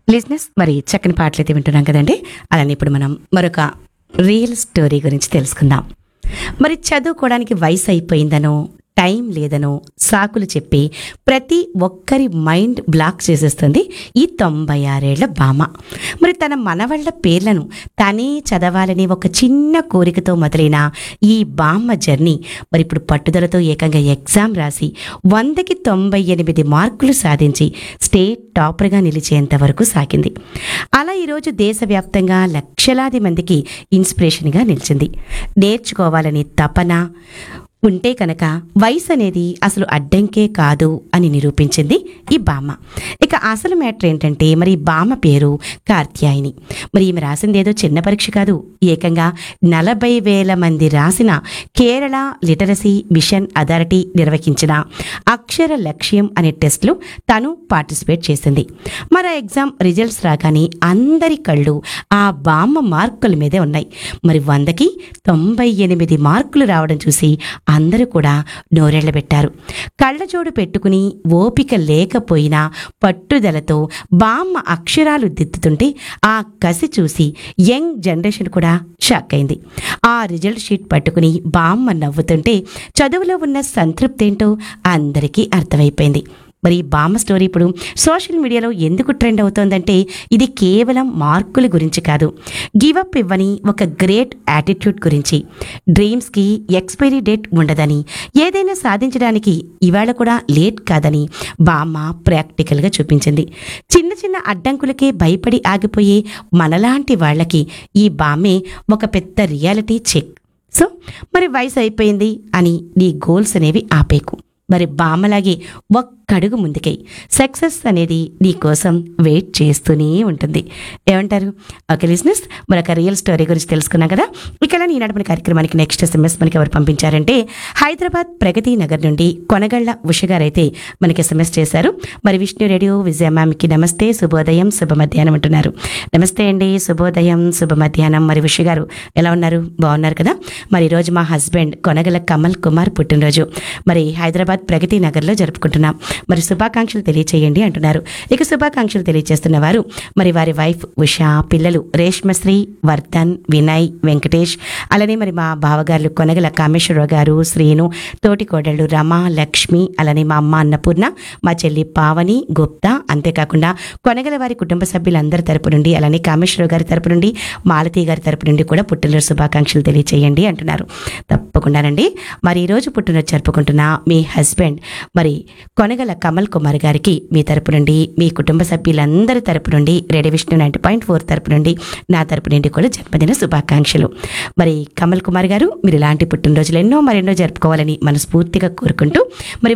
లిజినెస్ మరి చక్కని పాటలు అయితే వింటున్నాం కదండి అలానే ఇప్పుడు మనం మరొక రియల్ స్టోరీ గురించి తెలుసుకుందాం మరి చదువుకోవడానికి వయసు అయిపోయిందనో టైం లేదనో సాకులు చెప్పి ప్రతి ఒక్కరి మైండ్ బ్లాక్ చేసేస్తుంది ఈ తొంభై ఆరేళ్ల బామ మరి తన మనవళ్ళ పేర్లను తనే చదవాలని ఒక చిన్న కోరికతో మొదలైన ఈ బామ్మ జర్నీ మరి ఇప్పుడు పట్టుదలతో ఏకంగా ఎగ్జామ్ రాసి వందకి తొంభై ఎనిమిది మార్కులు సాధించి స్టేట్ టాపర్గా నిలిచేంత వరకు సాగింది అలా ఈరోజు దేశవ్యాప్తంగా లక్షలాది మందికి ఇన్స్పిరేషన్గా నిలిచింది నేర్చుకోవాలని తపన ఉంటే కనుక వయసు అనేది అసలు అడ్డంకే కాదు అని నిరూపించింది ఈ బామ్మ ఇక అసలు మ్యాటర్ ఏంటంటే మరి ఈ బామ్మ పేరు కార్త్యాయిని మరి ఈమె రాసింది ఏదో చిన్న పరీక్ష కాదు ఏకంగా నలభై వేల మంది రాసిన కేరళ లిటరసీ మిషన్ అథారిటీ నిర్వహించిన అక్షర లక్ష్యం అనే టెస్ట్లో తను పార్టిసిపేట్ చేసింది మరి ఆ ఎగ్జామ్ రిజల్ట్స్ రాగానే అందరి కళ్ళు ఆ బామ్మ మార్కుల మీదే ఉన్నాయి మరి వందకి తొంభై ఎనిమిది మార్కులు రావడం చూసి అందరూ కూడా నోరెళ్లబెట్టారు కళ్ళజోడు పెట్టుకుని ఓపిక లేకపోయినా పట్టుదలతో బామ్మ అక్షరాలు దిద్దుతుంటే ఆ కసి చూసి యంగ్ జనరేషన్ కూడా షాక్ అయింది ఆ రిజల్ట్ షీట్ పట్టుకుని బామ్మ నవ్వుతుంటే చదువులో ఉన్న సంతృప్తి ఏంటో అందరికీ అర్థమైపోయింది మరి ఈ బామ్మ స్టోరీ ఇప్పుడు సోషల్ మీడియాలో ఎందుకు ట్రెండ్ అవుతోందంటే ఇది కేవలం మార్కుల గురించి కాదు గివప్ ఇవ్వని ఒక గ్రేట్ యాటిట్యూడ్ గురించి డ్రీమ్స్కి ఎక్స్పైరీ డేట్ ఉండదని ఏదైనా సాధించడానికి ఇవాళ కూడా లేట్ కాదని బామ్మ ప్రాక్టికల్గా చూపించింది చిన్న చిన్న అడ్డంకులకే భయపడి ఆగిపోయే మనలాంటి వాళ్ళకి ఈ బామ్మే ఒక పెద్ద రియాలిటీ చెక్ సో మరి వయసు అయిపోయింది అని నీ గోల్స్ అనేవి ఆపేకు మరి బామ్మలాగే ఒక్కడుగు ముందుకై సక్సెస్ అనేది నీ కోసం వెయిట్ చేస్తూనే ఉంటుంది ఏమంటారు ఓకే లిజినెస్ మరొక రియల్ స్టోరీ గురించి తెలుసుకున్నాం కదా ఇక ఈనాడు మన కార్యక్రమానికి నెక్స్ట్ ఎస్ఎంఎస్ మనకి ఎవరు పంపించారంటే హైదరాబాద్ ప్రగతి నగర్ నుండి కొనగళ్ళ ఉష గారు అయితే మనకి ఎస్ఎంఎస్ చేశారు మరి విష్ణు రేడియో విజయ మ్యామ్కి నమస్తే శుభోదయం శుభ మధ్యాహ్నం అంటున్నారు నమస్తే అండి శుభోదయం శుభ మధ్యాహ్నం మరి ఉష గారు ఎలా ఉన్నారు బాగున్నారు కదా మరి ఈరోజు మా హస్బెండ్ కొనగల కమల్ కుమార్ పుట్టినరోజు మరి హైదరాబాద్ ప్రగతి నగర్లో జరుపుకుంటున్నాం మరి శుభాకాంక్షలు తెలియచేయండి అంటున్నారు ఇక శుభాకాంక్షలు తెలియజేస్తున్న వారు మరి వారి వైఫ్ ఉషా పిల్లలు రేష్మశ్రీ వర్ధన్ వినయ్ వెంకటేష్ అలానే మరి మా బావగారులు కొనగల కామేశ్వరరావు గారు శ్రీను తోటి కోడళ్ళు రమ లక్ష్మి అలానే మా అమ్మ అన్నపూర్ణ మా చెల్లి పావని గుప్తా అంతేకాకుండా కొనగల వారి కుటుంబ సభ్యులందరి తరపు నుండి అలానే కామేశ్వరరావు గారి తరపు నుండి మాలతి గారి తరపు నుండి కూడా పుట్టినరోజు శుభాకాంక్షలు తెలియచేయండి అంటున్నారు తప్పకుండానండి మరి ఈరోజు పుట్టినరోజు జరుపుకుంటున్న మీ హస్బెండ్ మరి కొనగల కమల్ కుమార్ గారికి మీ తరపు నుండి మీ కుటుంబ సభ్యులందరి తరపు నుండి radio Vishnu ninety point four తరపు నుండి నా తరపు నుండి కూడా జన్మదిన శుభాకాంక్షలు మరి కమల్ కుమార్ గారు మీరు ఇలాంటి పుట్టినరోజులు ఎన్నో మరెన్నో జరుపుకోవాలని మనస్ఫూర్తిగా కోరుకుంటూ మరి